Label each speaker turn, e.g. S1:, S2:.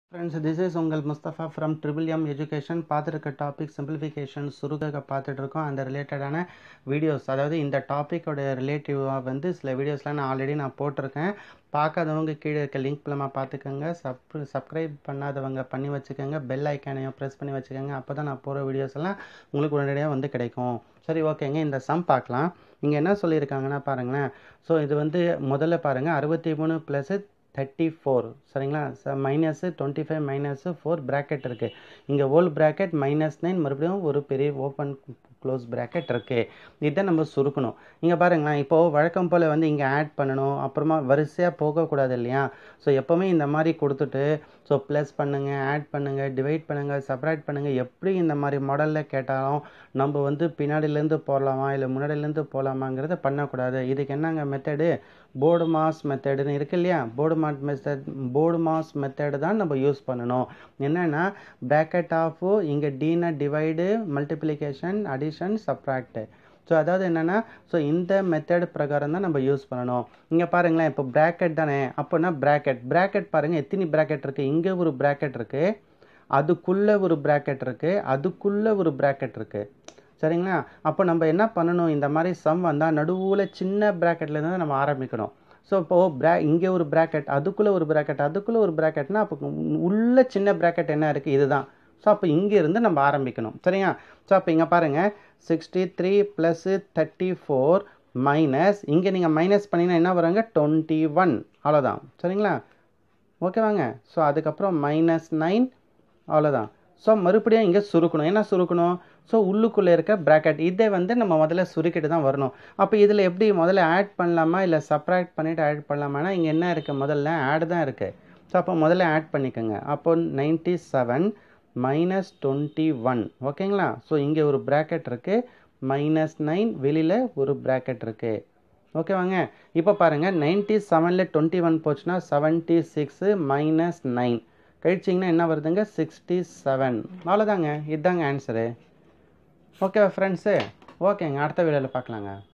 S1: friends this is உங்கள் Mustafa from triple M education பார்த்துருக்க topic simplification சுருக்க பார்த்துட்டு இருக்கோம் அந்த ரிலேட்டடான வீடியோஸ் அதாவது இந்த டாப்பிக்கோட ரிலேட்டிவாக வந்து சில வீடியோஸ்லாம் நான் ஆல்ரெடி நான் போட்டிருக்கேன் பார்க்காதவங்க கீழே இருக்க லிங்க் மூலமாக பார்த்துக்கோங்க சப் சப்ஸ்கிரைப் பண்ணாதவங்க பண்ணி வச்சுக்கோங்க பெல் ஐக்கானையும் ப்ரெஸ் பண்ணி வச்சுக்கோங்க அப்போ தான் நான் போகிற வீடியோஸ் எல்லாம் உங்களுக்கு உடனடியாக வந்து கிடைக்கும் சரி ஓகேங்க இந்த சம் பார்க்கலாம் இங்கே என்ன சொல்லியிருக்காங்கன்னா பாருங்களேன் ஸோ இது வந்து முதல்ல பாருங்கள் அறுபத்தி மூணு ப்ளஸ்ஸு தேர்ட்டி ஃபோர் சரிங்களா ச minus twenty five minus four bracket இருக்குது இங்கே ஓல் ப்ராக்கெட் மைனஸ் நைன் மறுபடியும் ஒரு பெரிய ஓப்பன் க்ளோஸ் ப்ராக்கெட் இருக்குது இதை நம்ம சுருக்கணும் இங்கே பாருங்களேன் இப்போது வழக்கம் போல் வந்து இங்கே ஆட் பண்ணணும் அப்புறமா வரிசையாக போகக்கூடாது இல்லையா ஸோ எப்போவுமே இந்த மாதிரி கொடுத்துட்டு ஸோ ப்ளஸ் பண்ணுங்கள் ஆட் பண்ணுங்கள் டிவைட் பண்ணுங்கள் செப்பரேட் பண்ணுங்கள் எப்படி இந்த மாதிரி மாடலில் கேட்டாலும் நம்ம வந்து பின்னாடியிலேருந்து போடலாமா இல்லை முன்னாடியிலேருந்து போகலாமாங்கிறத பண்ணக்கூடாது இதுக்கு என்னங்க மெத்தடு போர்டு மாஸ் மெத்தடுன்னு இருக்கு இல்லையா BODMAS method BODMAS method தான் நம்ம யூஸ் பண்ணணும் என்னென்னா ப்ராக்கெட் ஆஃபு இங்கே டீனா divide multiplication addition subtract so அதாவது என்னென்னா ஸோ இந்த மெத்தட் பிரகாரம் தான் நம்ம யூஸ் பண்ணணும் இங்கே பாருங்களேன் இப்போ ப்ராக்கெட் தானே அப்போனா ப்ராக்கெட் ப்ராக்கெட் பாருங்கள் எத்தனை ப்ராக்கெட் இருக்குது இங்கே ஒரு ப்ராக்கெட் இருக்குது அதுக்குள்ளே ஒரு ப்ராக்கெட் இருக்குது அதுக்குள்ளே ஒரு ப்ராக்கெட் இருக்குது சரிங்களா அப்போ நம்ம என்ன பண்ணணும் இந்த மாதிரி சம் வந்தால் நடுவில் சின்ன ப்ராக்கெட்லேருந்து தான் நம்ம ஆரம்பிக்கணும் ஸோ இப்போது ப்ரா இங்கே ஒரு ப்ராக்கெட் அதுக்குள்ளே ஒரு ப்ராக்கெட் அதுக்குள்ளே ஒரு ப்ராக்கெட்னா அப்போ உள்ள சின்ன ப்ராக்கெட் என்ன இருக்குது இதுதான் ஸோ அப்போ இங்கேருந்து நம்ம ஆரம்பிக்கணும் சரியா ஸோ அப்போ இங்கே பாருங்கள் sixty three plus thirty four minus இங்கே நீங்கள் மைனஸ் பண்ணிங்கன்னா என்ன வருங்க டுவெண்ட்டி ஒன் அவ்வளோதான் சரிங்களா ஓகேவாங்க ஸோ அதுக்கப்புறம் மைனஸ் நைன் அவ்வளோதான் ஸோ மறுபடியும் இங்கே சுருக்கணும் என்ன சுருக்கணும் ஸோ உள்ளுக்குள்ளே இருக்க ப்ராக்கெட் இதை வந்து நம்ம முதல்ல சுருக்கிட்டு தான் வரணும் அப்போ இதில் எப்படி முதல்ல ஆட் பண்ணலாமா இல்லை சப்ராக்ட் பண்ணிவிட்டு ஆட் பண்ணலாமானா இங்கே என்ன இருக்குது முதல்ல ஆட் தான் இருக்குது ஸோ அப்போ முதல்ல ஆட் பண்ணிக்கோங்க அப்போ ninety seven minus twenty one ஓகேங்களா ஸோ இங்கே ஒரு ப்ராக்கெட் இருக்குது மைனஸ் நைன் வெளியில் ஒரு ப்ராக்கெட் இருக்குது ஓகேவாங்க இப்போ பாருங்கள் நைன்ட்டி செவனில் டுவெண்ட்டி ஒன் போச்சுன்னா செவன்ட்டி சிக்ஸு மைனஸ் நைன் கழிச்சிங்கன்னா என்ன வருதுங்க சிக்ஸ்டி செவன் அவ்வளோதாங்க இதுதாங்க ஆன்சரு ஓகேவா ஃப்ரெண்ட்ஸு ஓகேங்க அடுத்த வீடியோவில் பார்க்கலாங்க